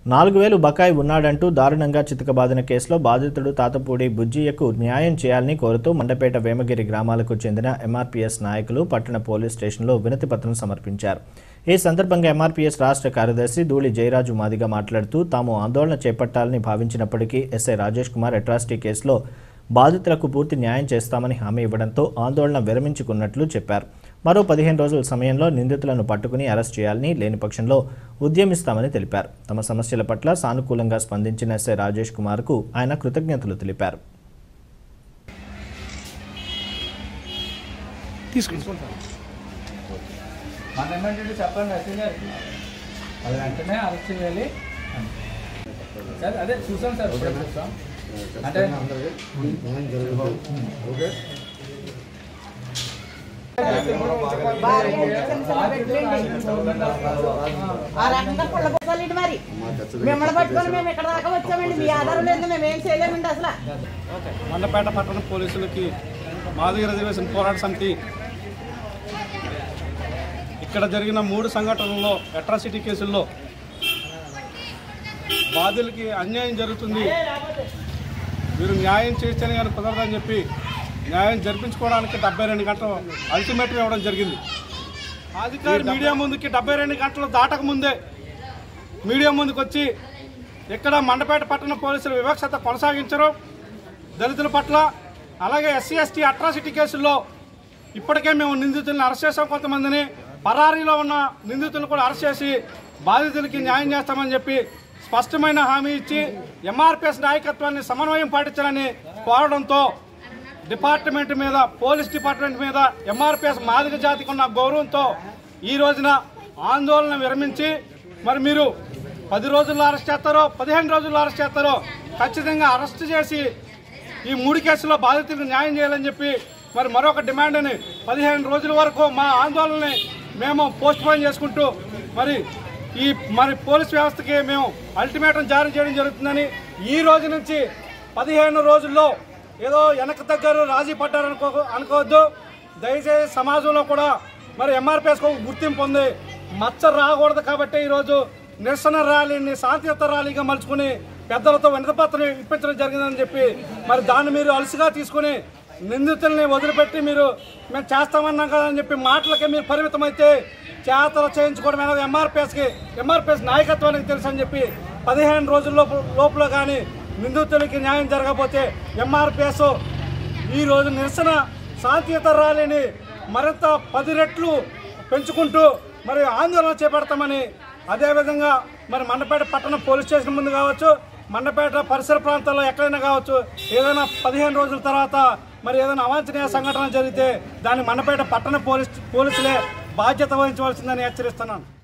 నాలుగు వేలు బకాయి ఉన్నాడంటూ దారుణంగా చితకబాదిన కేసులో బాధితుడు తాతపూడి బుజ్జియ్యకు న్యాయం చేయాలని కోరుతూ మండపేట వేమగిరి గ్రామాలకు చెందిన ఎంఆర్పీఎస్ నాయకులు పట్టణ పోలీస్ స్టేషన్లో వినతి పత్రం సమర్పించారు ఈ సందర్భంగా ఎంఆర్పీఎస్ రాష్ట్ర కార్యదర్శి ధూళి జయరాజు మాదిగా మాట్లాడుతూ తాము ఆందోళన చేపట్టాలని భావించినప్పటికీ ఎస్ఐ రాజేష్ కుమార్ అట్రాసిటీ కేసులో బాధితులకు పూర్తి న్యాయం చేస్తామని హామీ ఇవ్వడంతో ఆందోళన విరమించుకున్నట్లు చెప్పారు మరో పదిహేను రోజుల సమయంలో నిందితులను పట్టుకుని అరెస్ట్ చేయాలని లేని పక్షంలో ఉద్యమిస్తామని తెలిపారు తమ సమస్యల పట్ల సానుకూలంగా స్పందించిన ఎస్ఐ రాజేష్ కుమార్కు ఆయన కృతజ్ఞతలు తెలిపారు మన ఏమంటే చెప్పండి అసలు గారికి అది వెంటనే అరెస్ట్ చేయాలి సార్ అదే చూసాం సార్ ఇప్పుడే చూసాం అంటే ఆ రకంగా పుల్లబోసాలండి మరి మిమ్మల్ని పట్టుకొని మేము ఇక్కడ దాకా వచ్చామండి మీ ఆధారం లేదు మేము ఏం చేయలేమండి అసలు మండపేట పట్టణ పోలీసులకి మాదిగ రిజర్వేషన్ పోరాట సమితి ఇక్కడ జరిగిన మూడు సంఘటనల్లో అట్రాసిటీ కేసుల్లో బాధితులకి అన్యాయం జరుగుతుంది మీరు న్యాయం చేస్తేనే కానీ కుదరదని చెప్పి న్యాయం జరిపించుకోవడానికి డెబ్బై రెండు గంటలు అల్టిమేటం ఇవ్వడం జరిగింది అధికారి మీడియా ముందుకి డెబ్బై రెండు గంటలు దాటక ముందే మీడియా ముందుకు వచ్చి ఇక్కడ మండపేట పట్టణ పోలీసులు వివక్షత కొనసాగించరు దళితుల పట్ల అలాగే ఎస్సీ ఎస్టీ అట్రాసిటీ కేసుల్లో ఇప్పటికే మేము నిందితులను అరెస్ట్ చేసాం కొంతమందిని పరారీలో ఉన్న నిందితులను కూడా అరెస్ట్ చేసి బాధితులకి న్యాయం చేస్తామని చెప్పి స్పష్టమైన హామీ ఇచ్చి ఎంఆర్పిఎస్ నాయకత్వాన్ని సమన్వయం పాటించాలని కోరడంతో డిపార్ట్మెంట్ మీద పోలీస్ డిపార్ట్మెంట్ మీద ఎంఆర్పిఎస్ మాదిక జాతికి ఉన్న గౌరవంతో ఈ రోజున ఆందోళన విరమించి మరి మీరు పది రోజుల్లో అరెస్ట్ చేస్తారో పదిహేను రోజుల్లో అరెస్ట్ చేస్తారో ఖచ్చితంగా అరెస్ట్ చేసి ఈ మూడు కేసుల్లో బాధితులకు న్యాయం చేయాలని చెప్పి మరి మరొక డిమాండ్ని పదిహేను రోజుల వరకు మా ఆందోళనని మేము పోస్ట్ పోన్ చేసుకుంటూ మరి ఈ మరి పోలీస్ వ్యవస్థకి మేము అల్టిమేటం జారీ చేయడం జరుగుతుందని ఈ రోజు నుంచి పదిహేను రోజుల్లో ఏదో వెనక దగ్గర రాజీ పడ్డారనుకో అనుకోవద్దు దయచేసి సమాజంలో కూడా మరి ఎంఆర్పిఎస్కి ఒక గుర్తింపు ఉంది మచ్చ రాకూడదు కాబట్టి ఈరోజు నిరసన ర్యాలీని శాంతియుత ర్యాలీగా మలుచుకుని పెద్దలతో వినతిపత్రం ఇప్పించడం జరిగిందని చెప్పి మరి దాన్ని మీరు అలసిగా తీసుకుని నిందితుల్ని వదిలిపెట్టి మీరు మేము చేస్తామన్నాం కదా అని చెప్పి మాటలకే మీరు పరిమితమైతే చేతలు చేయించుకోవడం అనేది ఎంఆర్పిఎస్కి ఎంఆర్పిఎస్ నాయకత్వానికి తెలుసు అని చెప్పి పదిహేను రోజుల లోపు లోపల కానీ నిందితులకి న్యాయం జరగకపోతే ఎంఆర్పిఎస్ ఈ రోజు నిరసన శాంతియుత ర్యాలీని మరింత పది రెట్లు పెంచుకుంటూ మరి ఆందోళన చేపడతామని అదేవిధంగా మరి మండపేట పట్టణ పోలీస్ స్టేషన్ ముందు కావచ్చు మండపేట పరిసర ప్రాంతాల్లో ఎక్కడైనా కావచ్చు ఏదైనా పదిహేను రోజుల తర్వాత మరి ఏదైనా అవాంఛనీయ సంఘటన జరిగితే దాన్ని మండపేట పట్టణ పోలీస్ పోలీసులే బాధ్యత వహించవలసిందని హెచ్చరిస్తున్నాను